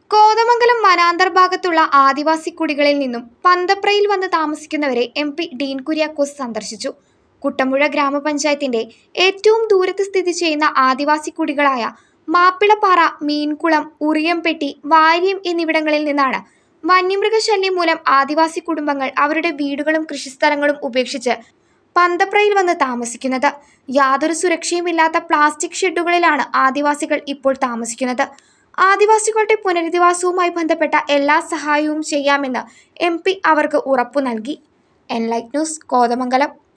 കോതമംഗലം വനാന്തർ ഭാഗത്തുള്ള ആദിവാസി കുടികളിൽ നിന്നും പന്തപ്രയിൽ വന്ന് താമസിക്കുന്നവരെ എം പി ഡീൻ കുര്യാക്കോസ് സന്ദർശിച്ചു കുട്ടമ്പുഴ ഗ്രാമപഞ്ചായത്തിന്റെ ഏറ്റവും ദൂരത്ത് സ്ഥിതി ചെയ്യുന്ന ആദിവാസി കുടികളായ മാപ്പിളപ്പാറ മീൻകുളം ഉറിയംപെട്ടി വാര്യം എന്നിവിടങ്ങളിൽ നിന്നാണ് വന്യമൃഗശല്യം മൂലം ആദിവാസി കുടുംബങ്ങൾ അവരുടെ വീടുകളും കൃഷിസ്ഥലങ്ങളും ഉപേക്ഷിച്ച് പന്തപ്രയിൽ വന്ന് താമസിക്കുന്നത് യാതൊരു സുരക്ഷയുമില്ലാത്ത പ്ലാസ്റ്റിക് ഷെഡുകളിലാണ് ആദിവാസികൾ ഇപ്പോൾ താമസിക്കുന്നത് ആദിവാസികളുടെ പുനരധിവാസവുമായി ബന്ധപ്പെട്ട എല്ലാ സഹായവും ചെയ്യാമെന്ന് എം പി അവർക്ക് ഉറപ്പു നൽകി എൻലൈറ്റ് ന്യൂസ് കോതമംഗലം